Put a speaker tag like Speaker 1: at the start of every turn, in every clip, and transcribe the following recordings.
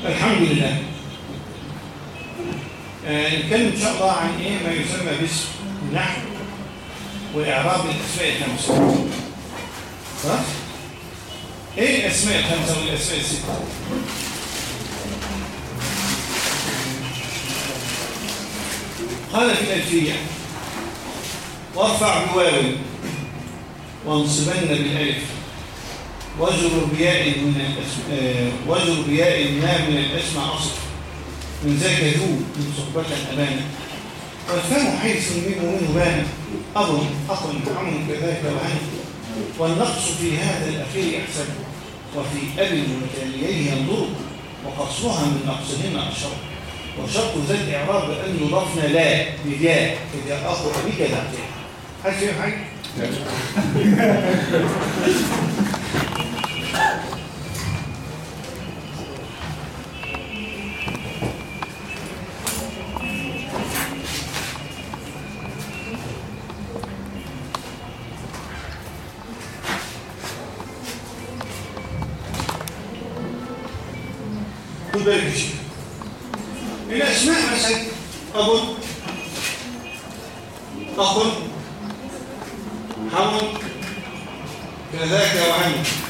Speaker 1: الحمد لله آه، نتكلم ان شاء الله عن ايه ما يسمى باسم النحو واعراب الاسماء الخمسه خلاص ايه الاسماء الخمسه والاسماء السته قال في الالفيه وارفع بواو وانصبن بالالف واجر بياء من الاسم آه، واجر بياء ما من الاسم اصل من ذاك ذو من صحبة الأمانة والفم حيث الميم منه بان أظن أقل عم كذاك وهن والنقص في هذا الأخير أحسن وفي أب وتاليه ينظر وقصرها من نقصهن أشر وشرط ذا الإعراب أن يضافنا لا بجاء إذا أخو أبيك ذاته هل فيهم حاجة؟ خد بالك يا شيخ الأسماء مثلا أب أخ حم كذاك وعم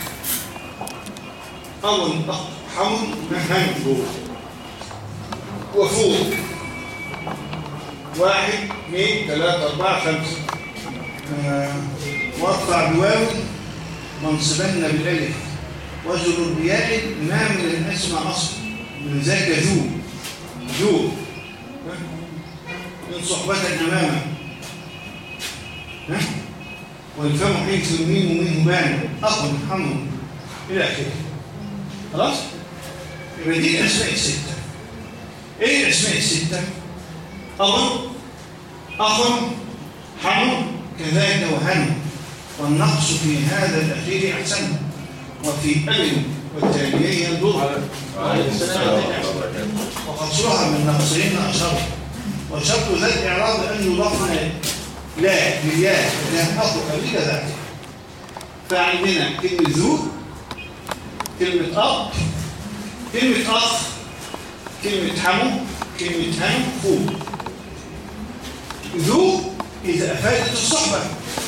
Speaker 1: أب أخ حم مهن وفوق واحد اثنين ثلاثة أربعة خمسة آه، وارفع بواو منصبن بالألف وجر بياء ما من الاسم اصل من ذاك ذو ذو ها؟ من صحبة امامه ها؟ والفم حيث الميم منه بان اخ حمر الى اخره خلاص يبقى دي الاسماء السته ايه الاسماء السته اب اخ حمر كذاك وهن والنقص في هذا الاخير احسن وفي ألم والتاليين ينظر وقصرها من نقصين أشر وشرط ذا الإعراب أن يضاف لا بالياء لا أخو أبيك ذاك فعندنا كلمة ذو كلمة أب كلمة أخ كلمة حمو كلمة هم فوق ذو إذا أفادت الصحبة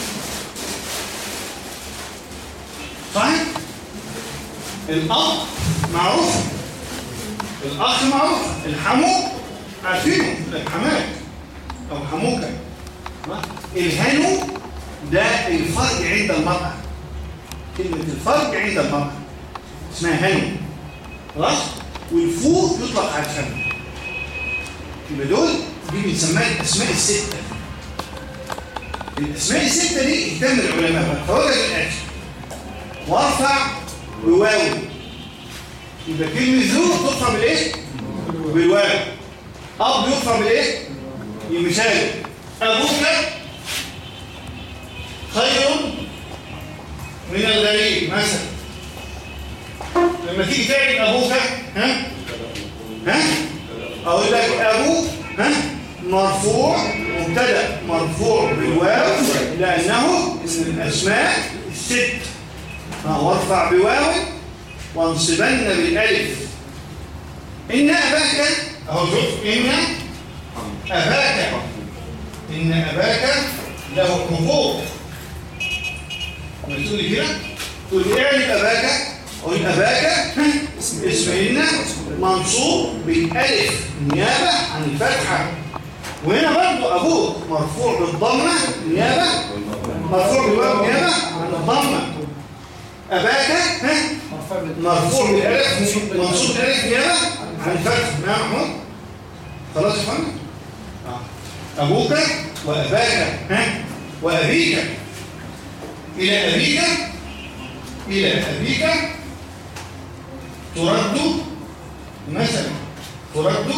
Speaker 1: صحيح؟ الأب معروف الأخ معروف الحمو عارفينه الحماك أو حموكة الهنو ده الفرج عند المرأة كلمة الفرج عند المرأة اسمها هنو خلاص والفوق يطلق على الفم يبقى دول دي بنسميها الأسماء الستة الأسماء الستة دي اهتم العلماء بقى فوجد الآتي وارفع بواو يبقى كلمة ذو ترفع بالايه؟ بالواو أب يرفع بالايه؟ مثال أبوك خير من الغريب مثلا لما تيجي تعرف أبوك ها؟ ها؟ أقول لك أبوك ها؟ مرفوع مبتدا مرفوع بالواو لأنه من الأسماء الست وارفع بواو وانصبن بالالف ان اباك اهو شوف ان اباك ان اباك له حقوق لما تقول لي كده تقول لي اعرف اباك اقول اباك اسم ان منصوب بالالف نيابه عن الفتحه وهنا برضه ابوك مرفوع بالضمه نيابه مرفوع بالواو نيابه عن الضمه أباك ها مرفوع بالألف منصوب بالألف نيابة عن الفتح ما محمود خلاص يا فندم أبوك وأباك ها وأبيك إلى أبيك إلى أبيك ترد مثلا ترد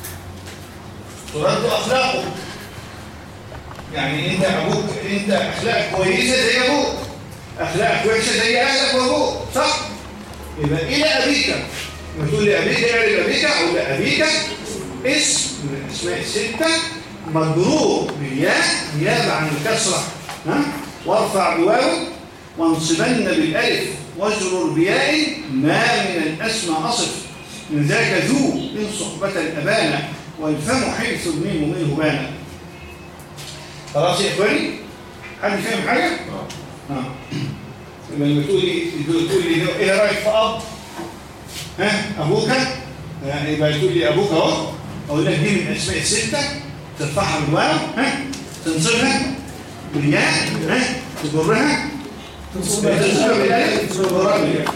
Speaker 1: ترد أخلاقك يعني أنت أبوك أنت أخلاقك كويسة زي أبوك أخلاقك وحشة زي أهلك وأبوك صح؟ يبقى إلى أبيك لما تقول لأبيك يعني لأبيك أو لأبيك اسم من الأسماء الستة مجرور بالياء نيابة عن الكسرة ها؟ وارفع بواو وانصبن بالألف واجرر بياء ما من الأسماء أصف من ذاك ذو إن صحبة أبانا والفم حيث الميم منه بانا خلاص يا إخواني حد فاهم حاجة؟ اه لما بتقول لي بتقول لي ايه رايك في اب ها ابوك يعني يبقى تقول لي ابوك اهو اقول لك دي من الاسماء السته ترفعها بالواو ها تنصبها بالياء ها تجرها تنصبها بالالف تجرها بالياء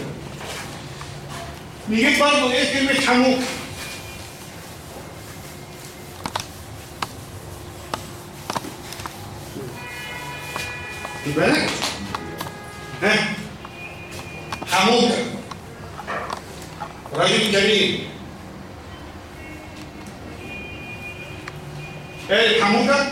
Speaker 1: نجيب برضه ايه كلمه حموك خد بالك ها حموك رجل كريم ايه الحموكه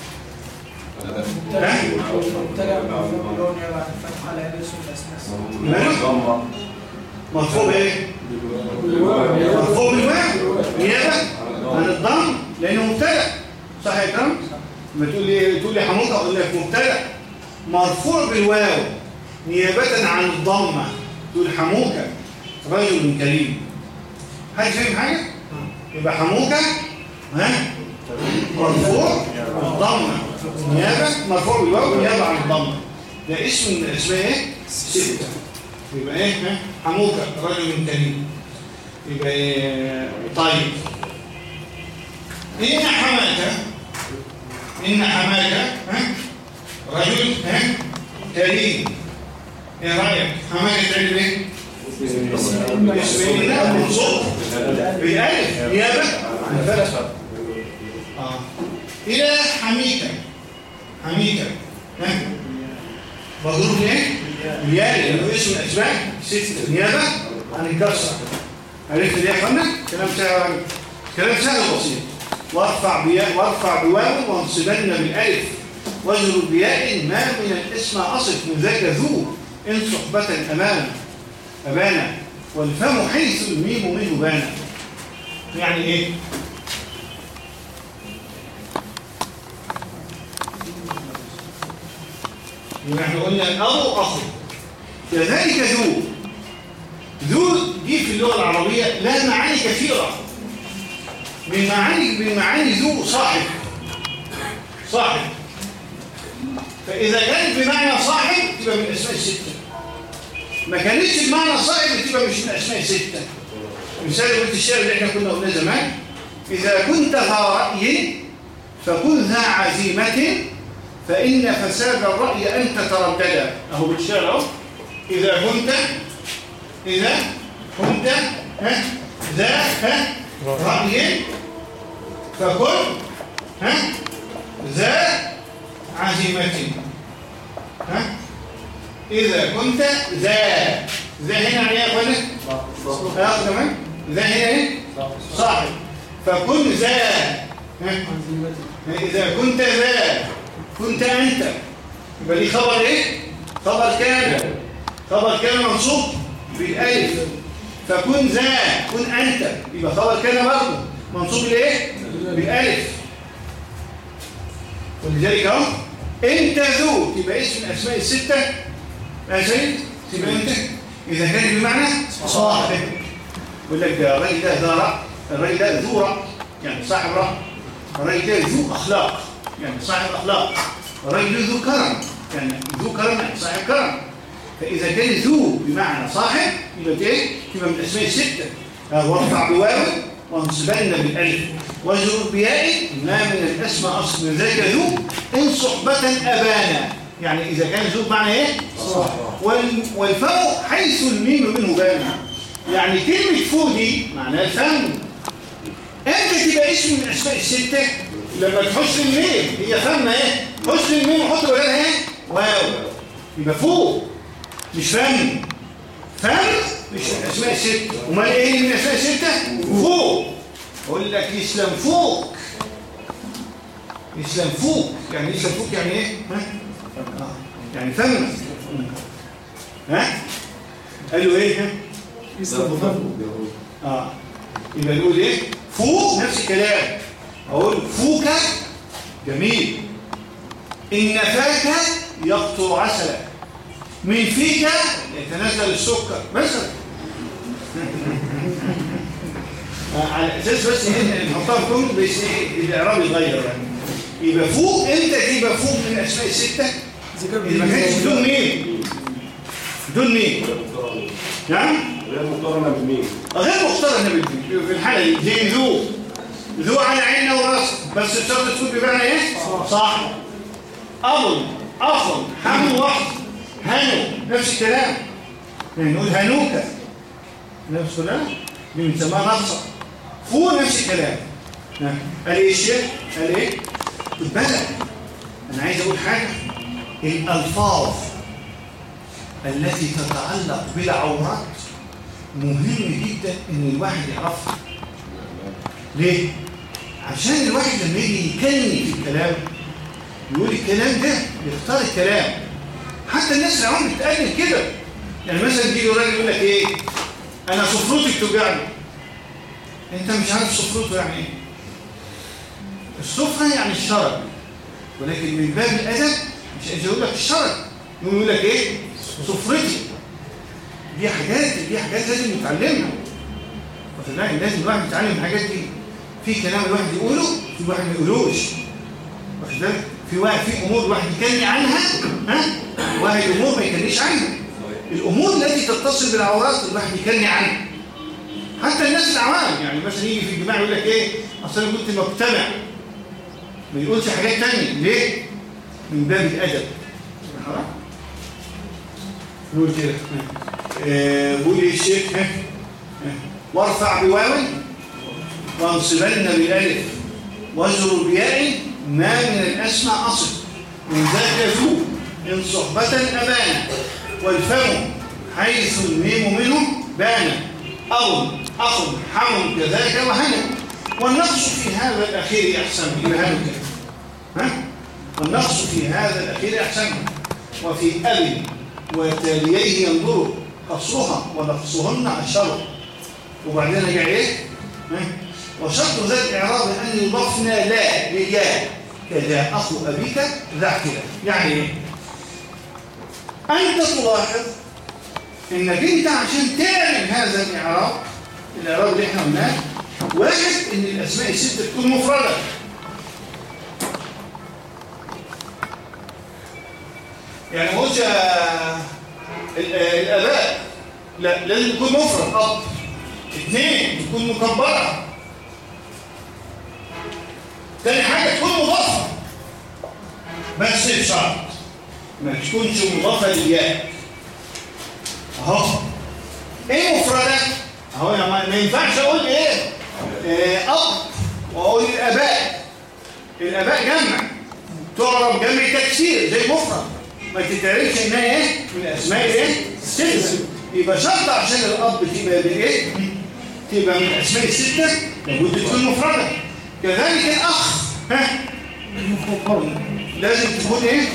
Speaker 1: مرفوع بايه مرفوع بالواو نيابه عن الضم لانه مبتدا صح يا كرم لما تقول لي تقول لي حموكه اقول لك مبتدا مرفوع بالواو نيابه عن الضمه تقول حموكه رجل كريم حد فاهم حاجه يبقى حموكه ها مرفوع بالضمه نيابه مرفوع بالواو نيابه عن الضمه ده اسم من الاسماء ايه سته يبقى ايه ها حموكه رجل كريم يبقى إيه؟ طيب إن حماك إن حماك ها رجل ها كريم ايه رايك حماك تعمل ايه اسم لا منصوب بالالف نيابه عن الفتح اه الى حميكه حميكه ها مضروب ليه بالياء لانه اسم الاسماء ست نيابه عن الكسره عرفت ليه يا اخوانا كلام سهل كلام سهل وبسيط وارفع بياء وارفع بواو وانصبن بالالف واجر بياء ما من الاسم اصف من ذاك ذو ان صحبه امانه أبانا والفم حيث الميم منه بانا يعني ايه يبقى احنا قلنا أو أخو كذلك ذو ذو دي في اللغة العربية لها معاني كثيرة من معاني من معاني ذو صاحب صاحب فإذا كانت بمعنى صاحب تبقى من الأسماء الستة ما كانتش بمعنى صاحب تبقى مش من الأسماء الستة مثال قلت الشعر اللي احنا كنا قلنا زمان إذا كنت ذا رأي فكن ذا عزيمة فإن فساد الرأي أن تتردد أهو بالشعر أهو إذا كنت إذا كنت ها ذا ها رأي فكن ها ذا عزيمة ها إذا كنت ذا ذا هنا يعني إيه يا أخوانا؟ اه كمان ذا هنا إيه؟ صاحب فكن ذا ها؟ إذا كنت ذا كنت أنت يبقى دي خبر إيه؟ خبر كان خبر كان منصوب بالألف فكن ذا كن أنت يبقى خبر كان برضه منصوب بالإيه؟ بالألف ولذلك أهو أنت ذو تبقى اسم الأسماء الستة يا سيد تبقى أنت إذا كان بمعنى صاحب يقول لك ده الراجل ده ذا رأي الراجل ده ذو رأي يعني صاحب رأي الراجل ده ذو أخلاق يعني صاحب أخلاق الراجل ذو كرم يعني ذو كرم يعني صاحب كرم فإذا كان ذو بمعنى صاحب يبقى إيه؟ يبقى من الأسماء الستة وارفع بواو وانصبن بالألف وجر بياء ما من الأسماء أصل من ذاك ذو إن صحبة أبانا يعني إذا كان ذو بمعنى إيه؟ صاحب والفم حيث الميم منه بانا يعني كلمة فو دي معناها الفم أنت تبقى اسم من الأسماء الستة لما تحس الميم هي فم إيه؟ حس الميم وحط بدلها إيه؟ واو يبقى فوق مش فم فم مش من الأسماء الستة وما إيه من الأسماء الستة؟ فوق أقول لك يسلم فوق يسلم فوق يعني يسلم فوق يعني إيه؟ ها؟ يعني فم ها؟ قالوا إيه؟ ها؟
Speaker 2: يسلم فم
Speaker 1: آه يبقى نقول إيه؟ فوق نفس الكلام أقول فوك جميل إن فاك يقطر عسلا من فيك يتنزل السكر مثلا على اساس بس ايه نحطها في كم بس ايه الاعراب يتغير يعني يبقى فوق امتى يبقى فوق من الاسماء السته اذا ما كانش بدون مين بدون مين نعم
Speaker 2: غير مقارنة بمين؟
Speaker 1: غير مقترنه بال- في الحاله دي زي ذو ذو على عيننا وراسنا بس الشرط تكون بمعنى ايه صح اب اخ حمل واحد هنو نفس الكلام يعني نقول هنوكا نفس الكلام دي بنسميها نقصه فوق نفس الكلام ها. قال ايه الشيخ قال ايه خد بالك انا عايز اقول حاجه الالفاظ التي تتعلق بالعورات مهم جدا ان الواحد يعرفها ليه عشان الواحد لما يجي يكلم في الكلام يقول الكلام ده يختار الكلام حتى الناس اللي عمرها بتقلل كده يعني مثلا يجي راجل يقول لك ايه انا صفرتك توجعني انت مش عارف صفرته يعني ايه الصفرة يعني الشرج ولكن من باب الادب مش عايز يقول لك الشرج يقول لك ايه صفرتي دي حاجات دي حاجات لازم نتعلمها واخد بالك لازم الواحد يتعلم الحاجات دي في كلام الواحد يقوله في واحد ما يقولوش واخد بالك في واحد في امور الواحد يكني عنها ها واحد امور ما يكنيش عنها الامور التي تتصل بالعورات الواحد يكني عنها حتى الناس العوام يعني مثلا يجي في الجماعه يقول لك ايه اصل انا كنت مجتمع ما يقولش حاجات تانية ليه من باب الادب خلاص نقول كده آه، بقول ايه الشيخ ها؟ ها. وارفع بواو وانصبن بالالف واجر بياء ما من الاسماء اصل من ذاك ذو ان صحبة ابانا والفم حيث الميم منه بان او اخ حم كذاك وهنا والنقص في هذا الاخير احسن الى هذا ها والنقص في هذا الاخير احسن وفي اب وتاليه ينظر قصرها ونقصهن عشر وبعدين رجع ايه ها؟ وشرط ذات الاعراب ان يضافنا لا ليا كذا اخو ابيك ذا اعتلاف يعني ايه انت تلاحظ انك انت عشان تعمل هذا الاعراب الاعراب اللي احنا قلناه واحد ان الاسماء السته تكون مفرده يعني ما قلتش آه، ال- آه، الاباء لا لازم يكون مفرد اب اثنين تكون مكبره تاني حاجه تكون مضافه بس بشرط ما تكونش مضافه للياء اهو ايه مفردة اهو يا ما ما ينفعش اقول ايه آه، اب واقول الاباء الاباء جمع تعرف جمع تكسير زي مفرد ما تتعرفش انها ايه من اسماء ايه ستة يبقى شرط عشان الاب تبقى بايه تبقى من الاسماء الستة لابد تكون مفردة كذلك الاخ ها لازم تكون ايه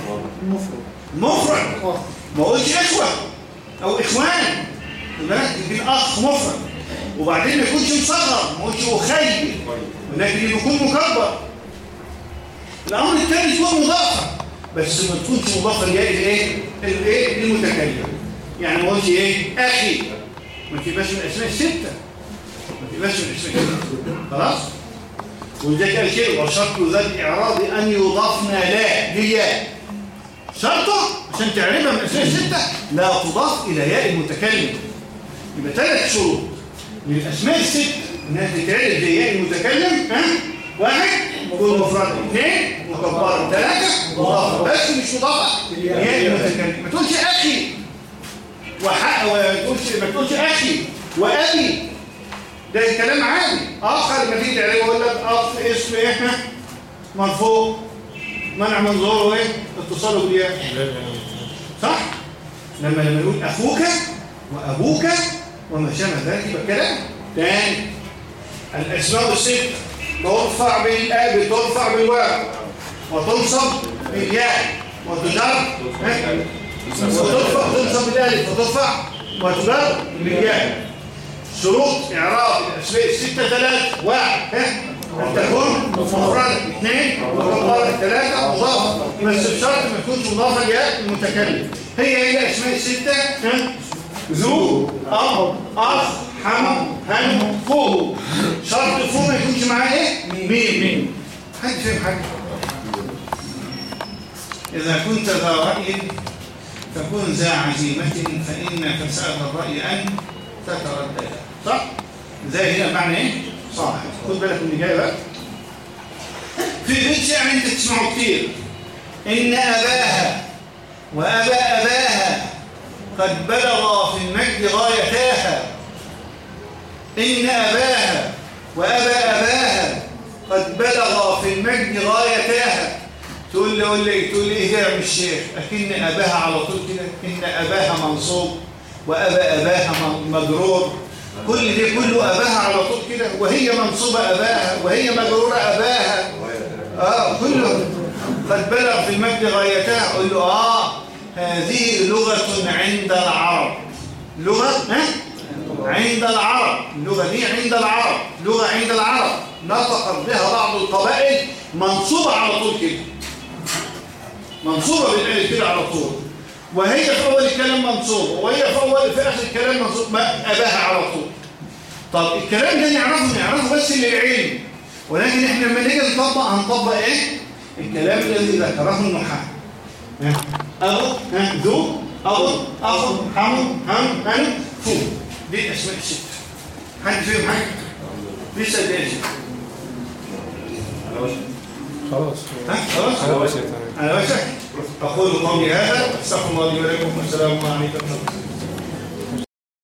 Speaker 1: مفرد ما قلتش اخوه او اخوان خد بالك يمكن اخ مفرد وبعدين ما يكونش مصغر ما يكونش اخي ولكن يكون مكبر الامر الثاني تكون مضافه بس ما تكونش مضافه لياء الايه الايه المتكلم يعني ما قلتش ايه اخي ما تبقاش من الاسماء السته ما تبقاش من الاسماء السته خلاص ولذلك قال كده وشرط ذات اعراض ان يضافنا لا لياء شرطه عشان تعرفها من الاسماء السته لا تضاف الى ياء المتكلم يبقى ثلاث شروط للاسماء الست انها تتعرف زي ياء المتكلم ها واحد يكون مفرد اثنين مكبر ثلاثه مضافه بس مش مضافه ياء المتكلم ما تقولش اخي وحق وما تقولش ما تقولش اخي وابي ده كلام عادي اخر لما تيجي تعرفه يقول لك اخ اسم ايه مرفوع منع من ظهوره ايه اتصاله بالياء صح لما لما يقول اخوك وابوك وما شابه ذلك يبقى كلام تاني الاسماء الست ترفع بالاب ترفع بالواو وتنصب بالياء وتجر وترفع تنصب بالالف وترفع وتجر بالياء شروط اعراب الاسماء السته ثلاث واحد ها ان تكون مفرده اثنين مكبره ثلاثه مضافه بس بشرط ما تكونش مضافه لياء المتكلم هي هي الاسماء السته ها ذو اب اخ حمو هنو فوق شرط فوق ما يكونش معاه ايه ميم
Speaker 2: ميم
Speaker 1: حد فهم حاجه اذا كنت ذا راي فكن ذا عزيمه فان فساد الراي ان تتردد صح زي هنا معنى ايه صح خد بالك من اللي جاي بقى في بيت شعر انت تسمعه كتير ان اباها وابا اباها قد بلغ في المجد غايتاها إن أباها وأبا أباها قد بلغ في المجد غايتاها تقول لي قول لي تقول لي إيه ده يا عم الشيخ أكن أباها على طول كده إن أباها منصوب وأبا أباها مجرور كل ده كله أباها على طول كده وهي منصوبة أباها وهي مجرورة أباها آه كله قد بلغ في المجد غايتها قول له آه هذه لغة عند العرب لغة ها؟ عند العرب اللغة دي عند العرب لغة عند العرب نطقت بها بعض القبائل منصوبة على طول كده منصوبة بالالف كده على طول وهي في أول الكلام منصوبة وهي في أول في آخر الكلام منصوب ما أباها على طول طب الكلام ده نعرفه نعرفه بس للعلم ولكن احنا لما نيجي نطبق هنطبق ايه الكلام الذي ذكره النحاة أبو ها ذو أبو أخو حمو هم هنو فو دي الأسماء الست حد فيهم حاجة؟ لسه دي أسماء
Speaker 2: خلاص
Speaker 1: ها خلاص؟
Speaker 2: على وشك تمام
Speaker 1: على وشك أقول قولي هذا واستغفر الله لي ولكم والسلام عليكم ورحمة الله